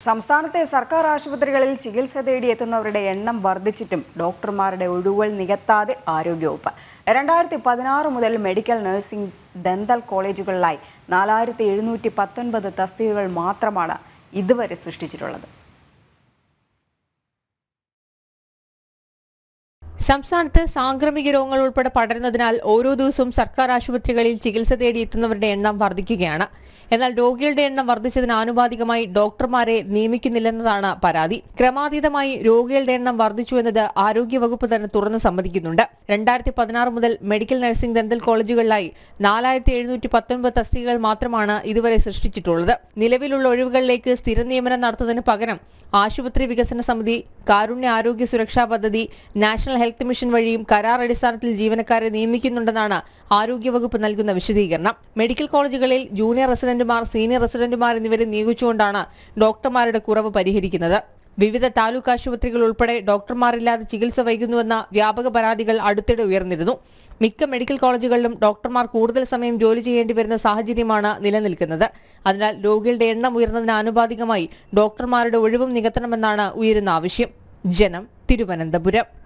സംസ്ഥാനത്തെ സർക്കാർ ആശുപത്രികളിൽ ചികിത്സ തേടി എത്തുന്നവരുടെ എണ്ണം വർദ്ധിച്ചിട്ടും ഡോക്ടർമാരുടെ ഒഴിവുകൾ നികത്താതെ ആരോഗ്യവകുപ്പ് രണ്ടായിരത്തി പതിനാറ് മുതൽ മെഡിക്കൽ നഴ്സിംഗ് ദന്തൽ കോളേജുകളിലായി നാലായിരത്തി എഴുന്നൂറ്റി പത്തൊൻപത് തസ്തികകൾ മാത്രമാണ് ഇതുവരെ സൃഷ്ടിച്ചിട്ടുള്ളത് സംസ്ഥാനത്ത് സാംക്രമിക രോഗങ്ങൾ ഉൾപ്പെടെ പടരുന്നതിനാൽ ഓരോ ദിവസവും സർക്കാർ ആശുപത്രികളിൽ ചികിത്സ തേടിയെത്തുന്നവരുടെ എണ്ണം വർദ്ധിക്കുകയാണ് എന്നാൽ രോഗികളുടെ എണ്ണം വർദ്ധിച്ചതിന് ആനുപാതികമായി ഡോക്ടർമാരെ നിയമിക്കുന്നില്ലെന്നതാണ് പരാതി ക്രമാതീതമായി രോഗികളുടെ എണ്ണം വർദ്ധിച്ചു എന്നത് ആരോഗ്യവകുപ്പ് തന്നെ തുറന്ന് സമ്മതിക്കുന്നുണ്ട് രണ്ടായിരത്തി പതിനാറ് മുതൽ മെഡിക്കൽ നഴ്സിംഗ് ദന്തൽ കോളേജുകളിലായി നാലായിരത്തി എഴുന്നൂറ്റി പത്തൊൻപത് തസ്തികകൾ മാത്രമാണ് ഇതുവരെ സൃഷ്ടിച്ചിട്ടുള്ളത് നിലവിലുള്ള ഒഴിവുകളിലേക്ക് സ്ഥിര നിയമനം നടത്തുന്നതിന് പകരം ആശുപത്രി വികസന സമിതി കാരുണ്യ ആരോഗ്യ സുരക്ഷാ പദ്ധതി നാഷണൽ ഹെൽത്ത് മിഷൻ വഴിയും കരാർ അടിസ്ഥാനത്തിൽ ജീവനക്കാരെ നിയമിക്കുന്നുണ്ടെന്നാണ് ആരോഗ്യവകുപ്പ് നൽകുന്ന വിശദീകരണം മെഡിക്കൽ കോളേജുകളിൽ ജൂനിയർ റെസിഡന്റുമാർ സീനിയർ റെസിഡന്റുമാർ എന്നിവരെ നിയോഗിച്ചുകൊണ്ടാണ് ഡോക്ടർമാരുടെ കുറവ് പരിഹരിക്കുന്നത് വിവിധ താലൂക്ക് ആശുപത്രികൾ ഉൾപ്പെടെ ഡോക്ടർമാരില്ലാതെ ചികിത്സ വൈകുന്നുവെന്ന വ്യാപക പരാതികൾ അടുത്തിടെ ഉയർന്നിരുന്നു മിക്ക മെഡിക്കൽ കോളേജുകളിലും ഡോക്ടർമാർ കൂടുതൽ സമയം ജോലി ചെയ്യേണ്ടി വരുന്ന സാഹചര്യമാണ് നിലനിൽക്കുന്നത് അതിനാൽ രോഗികളുടെ എണ്ണം ഉയർന്നതിന് ആനുപാതികമായി ഡോക്ടർമാരുടെ ഒഴിവും നികത്തണമെന്നാണ് ഉയരുന്ന ആവശ്യം ജനം തിരുവനന്തപുരം